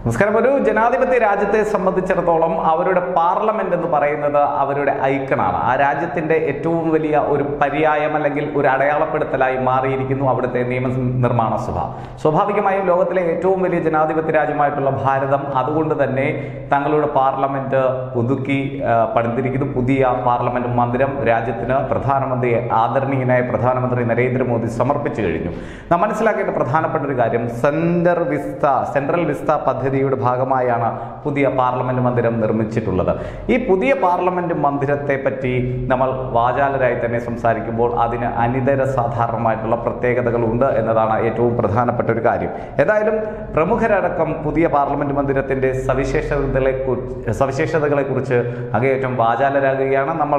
നമസ്കാരം ഒരു ജനാധിപത്യ രാജ്യത്തെ സംബന്ധിച്ചിടത്തോളം അവരുടെ പാർലമെന്റ് എന്ന് പറയുന്നത് അവരുടെ ഐക്കണാണ് ആ രാജ്യത്തിന്റെ ഏറ്റവും വലിയ ഒരു പര്യായം അല്ലെങ്കിൽ ഒരു അടയാളപ്പെടുത്തലായി മാറിയിരിക്കുന്നു അവിടുത്തെ നിയമ നിർമ്മാണ സഭ സ്വാഭാവികമായും ലോകത്തിലെ ഏറ്റവും വലിയ ജനാധിപത്യ രാജ്യമായിട്ടുള്ള ഭാരതം അതുകൊണ്ട് തന്നെ തങ്ങളുടെ പാർലമെന്റ് പുതുക്കി ആ, പണിതിരിക്കുന്നു പുതിയ പാർലമെന്റ് മന്ദിരം രാജ്യത്തിന് പ്രധാനമന്ത്രി ആദരണീയനായ പ്രധാനമന്ത്രി നരേന്ദ്രമോദി സമർപ്പിച്ചു കഴിഞ്ഞു നാം മനസ്സിലാക്കേണ്ട പ്രധാനപ്പെട്ട ഒരു കാര്യം സെൻറ്റർ വിസ്ത സെൻട്രൽ വിസ്ത പദ്ധതിയുടെ ഭാഗമായാണ് പുതിയ പാർലമെന്റ് മന്ദിരം നിർമ്മിച്ചിട്ടുള്ളത് ഈ പുതിയ പാർലമെന്റ് മന്ദിരത്തെ പറ്റി നമ്മൾ വാചാലരായി തന്നെ സംസാരിക്കുമ്പോൾ അതിന് അനിതര സാധാരണമായിട്ടുള്ള പ്രത്യേകതകളുണ്ട് എന്നതാണ് ഏറ്റവും പ്രധാനപ്പെട്ട ഒരു കാര്യം ഏതായാലും പ്രമുഖരടക്കം പുതിയ പാർലമെന്റ് മന്ദിരത്തിന്റെ സവിശേഷതകളെ സവിശേഷതകളെ കുറിച്ച് അങ്ങേയറ്റം വാചാലരാകുകയാണ് നമ്മൾ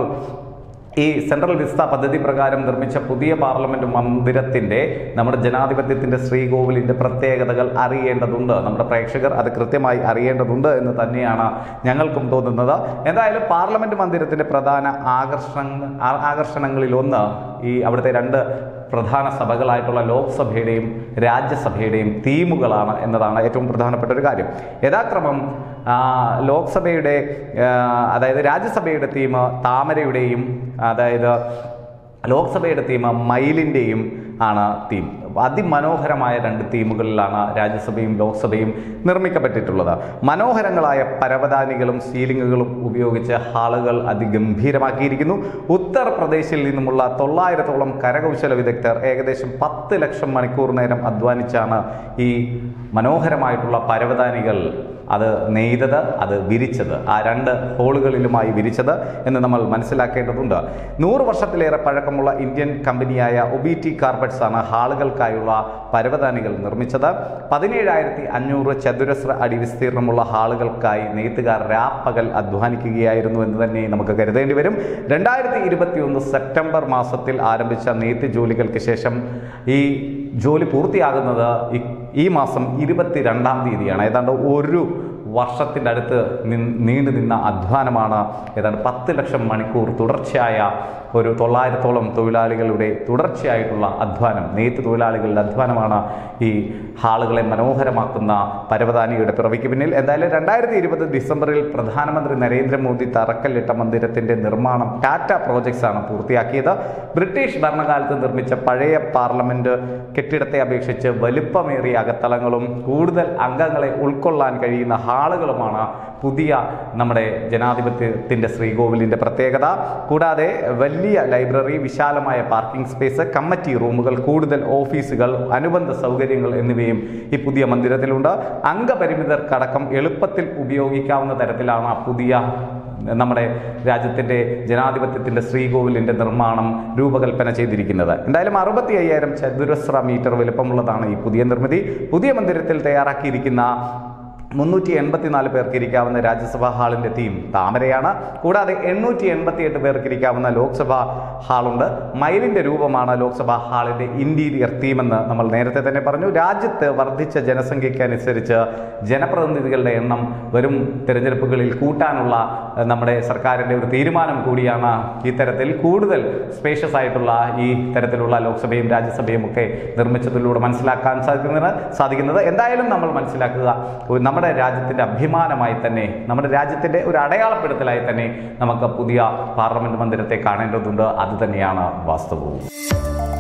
ഈ സെൻട്രൽ വിസ്ത പദ്ധതി പ്രകാരം നിർമ്മിച്ച പുതിയ പാർലമെന്റ് മന്ദിരത്തിന്റെ നമ്മുടെ ജനാധിപത്യത്തിന്റെ ശ്രീകോവിലിന്റെ പ്രത്യേകതകൾ അറിയേണ്ടതുണ്ട് നമ്മുടെ പ്രേക്ഷകർ അത് കൃത്യമായി അറിയേണ്ടതുണ്ട് എന്ന് തന്നെയാണ് ഞങ്ങൾക്കും തോന്നുന്നത് എന്തായാലും പാർലമെന്റ് മന്ദിരത്തിന്റെ പ്രധാന ആകർഷണ ആ- ആകർഷണങ്ങളിൽ ഒന്ന് ഈ അവിടുത്തെ രണ്ട് പ്രധാന സഭകളായിട്ടുള്ള ലോക്സഭയുടെയും രാജ്യസഭയുടെയും തീമുകളാണ് എന്നതാണ് ഏറ്റവും പ്രധാനപ്പെട്ട ഒരു കാര്യം യഥാക്രമം ആ, ലോക്സഭയുടെ ആ, അതായത് രാജ്യസഭയുടെ തീം താമരയുടെയും അതായത് ലോക്സഭയുടെ തീം മയിലിൻ്റെയും ആണ് തീം അതിമനോഹരമായ രണ്ട് തീമുകളിലാണ് രാജ്യസഭയും ലോക്സഭയും നിർമ്മിക്കപ്പെട്ടിട്ടുള്ളത് മനോഹരങ്ങളായ പരവതാനികളും സീലിങ്ങുകളും ഉപയോഗിച്ച് ഹാളുകൾ അതിഗംഭീരമാക്കിയിരിക്കുന്നു ഉത്തർപ്രദേശിൽ നിന്നുമുള്ള തൊള്ളായിരത്തോളം കരകൗശല വിദഗ്ധർ ഏകദേശം പത്ത് ലക്ഷം മണിക്കൂർ നേരം അധ്വാനിച്ചാണ് ഈ മനോഹരമായിട്ടുള്ള പരവതാനികൾ അത് നെയ്തത് അത് വിരിച്ചത് ആ രണ്ട് ഹോളുകളിലുമായി വിരിച്ചത് എന്ന് നമ്മൾ മനസ്സിലാക്കേണ്ടതുണ്ട് നൂറ് വർഷത്തിലേറെ പഴക്കമുള്ള ഇന്ത്യൻ കമ്പനിയായ ഒബിറ്റി കാർപ്പറ്റ്സ് ആണ് ഹാളുകൾക്കായുള്ള പരവതാനികൾ നിർമ്മിച്ചത് പതിനേഴായിരത്തി അഞ്ഞൂറ് ചതുരശ്ര അടി വിസ്തീർണമുള്ള ഹാളുകൾക്കായി നെയ്ത്തുകാർ രാപ്പകൽ അധ്വാനിക്കുകയായിരുന്നു എന്ന് തന്നെ നമുക്ക് കരുതേണ്ടി വരും രണ്ടായിരത്തി ഇരുപത്തി ഒന്ന് സെപ്റ്റംബർ മാസത്തിൽ ആരംഭിച്ച നെയ്ത്ത് ജോലികൾക്ക് ശേഷം ഈ ജോലി പൂർത്തിയാകുന്നത് ഈ- ഈ മാസം ഇരുപത്തിരണ്ടാം തീയതിയാണ് ഏതാണ്ട് ഒരു വർഷത്തിൻ്റെ അടുത്ത് നി- നീണ്ടു നിന്ന അധ്വാനമാണ് ഏതാണ്ട് പത്ത് ലക്ഷം മണിക്കൂർ തുടർച്ചയായ ഒരു തൊള്ളായിരത്തോളം തൊഴിലാളികളുടെ തുടർച്ചയായിട്ടുള്ള അധ്വാനം നെയ്ത്ത് തൊഴിലാളികളുടെ അധ്വാനമാണ് ഈ ഹാളുകളെ മനോഹരമാക്കുന്ന പരവതാനിയുടെ പിറവിക്ക് പിന്നിൽ എന്തായാലും രണ്ടായിരത്തി ഇരുപത് ഡിസംബറിൽ പ്രധാനമന്ത്രി നരേന്ദ്രമോദി തറക്കല്ലിട്ട മന്ദിരത്തിന്റെ നിർമ്മാണം ടാറ്റ പ്രോജക്ട്സ് ആണ് പൂർത്തിയാക്കിയത് ബ്രിട്ടീഷ് ഭരണകാലത്ത് നിർമ്മിച്ച പഴയ പാർലമെന്റ് കെട്ടിടത്തെ അപേക്ഷിച്ച് വലിപ്പമേറിയ അകത്തളങ്ങളും കൂടുതൽ അംഗങ്ങളെ ഉൾക്കൊള്ളാൻ കഴിയുന്ന ഹാളുകളുമാണ് പുതിയ നമ്മുടെ ജനാധിപത്യത്തിന്റെ ശ്രീകോവിലിന്റെ പ്രത്യേകത കൂടാതെ വലിയ ലൈബ്രറി വിശാലമായ പാർക്കിംഗ് സ്പേസ് കമ്മിറ്റി റൂമുകൾ കൂടുതൽ ഓഫീസുകൾ അനുബന്ധ സൗകര്യങ്ങൾ എന്നിവയും ഈ പുതിയ മന്ദിരത്തിലുണ്ട് അംഗപരിമിതർക്കടക്കം എളുപ്പത്തിൽ ഉപയോഗിക്കാവുന്ന തരത്തിലാണ് ആ പുതിയ നമ്മുടെ രാജ്യത്തിൻ്റെ ജനാധിപത്യത്തിൻ്റെ ശ്രീകോവിലിൻ്റെ നിർമ്മാണം രൂപകൽപ്പന ചെയ്തിരിക്കുന്നത് എന്തായാലും അറുപത്തി അയ്യായിരം ചതുരശ്ര മീറ്റർ വലുപ്പമുള്ളതാണ് ഈ പുതിയ നിർമ്മിതി പുതിയ മന്ദിരത്തിൽ തയ്യാറാക്കിയിരിക്കുന്ന മുന്നൂറ്റി എൺപത്തിനാല് പേർക്ക് ഇരിക്കാവുന്ന രാജ്യസഭാ ഹാളിന്റെ തീം താമരയാണ് കൂടാതെ എണ്ണൂറ്റി എൺപത്തി എട്ട് പേർക്ക് ഇരിക്കാവുന്ന ലോക്സഭാ ഹാളുണ്ട് മയിലിന്റെ രൂപമാണ് ലോക്സഭാ ഹാളിന്റെ ഇന്റീരിയർ തീം എന്ന് നമ്മൾ നേരത്തെ തന്നെ പറഞ്ഞു രാജ്യത്ത് വർദ്ധിച്ച ജനസംഖ്യയ്ക്ക് അനുസരിച്ച് ജനപ്രതിനിധികളുടെ എണ്ണം വരും തിരഞ്ഞെടുപ്പുകളിൽ കൂട്ടാനുള്ള ഏഹ്, നമ്മുടെ സർക്കാരിന്റെ ഒരു തീരുമാനം കൂടിയാണ് ഇത്തരത്തിൽ കൂടുതൽ സ്പേഷ്യസ് ആയിട്ടുള്ള ഈ തരത്തിലുള്ള ലോക്സഭയും രാജ്യസഭയും ഒക്കെ നിർമ്മിച്ചതിലൂടെ മനസ്സിലാക്കാൻ സാധിക്കുന്നത് സാധിക്കുന്നത് എന്തായാലും നമ്മൾ മനസ്സിലാക്കുക ഒരു നമ്മുടെ രാജ്യത്തിന്റെ അഭിമാനമായി തന്നെ നമ്മുടെ രാജ്യത്തിന്റെ ഒരു അടയാളപ്പെടുത്തലായി തന്നെ നമുക്ക് പുതിയ പാർലമെന്റ് മന്ദിരത്തെ കാണേണ്ടതുണ്ട് അത് തന്നെയാണ് വാസ്തവവും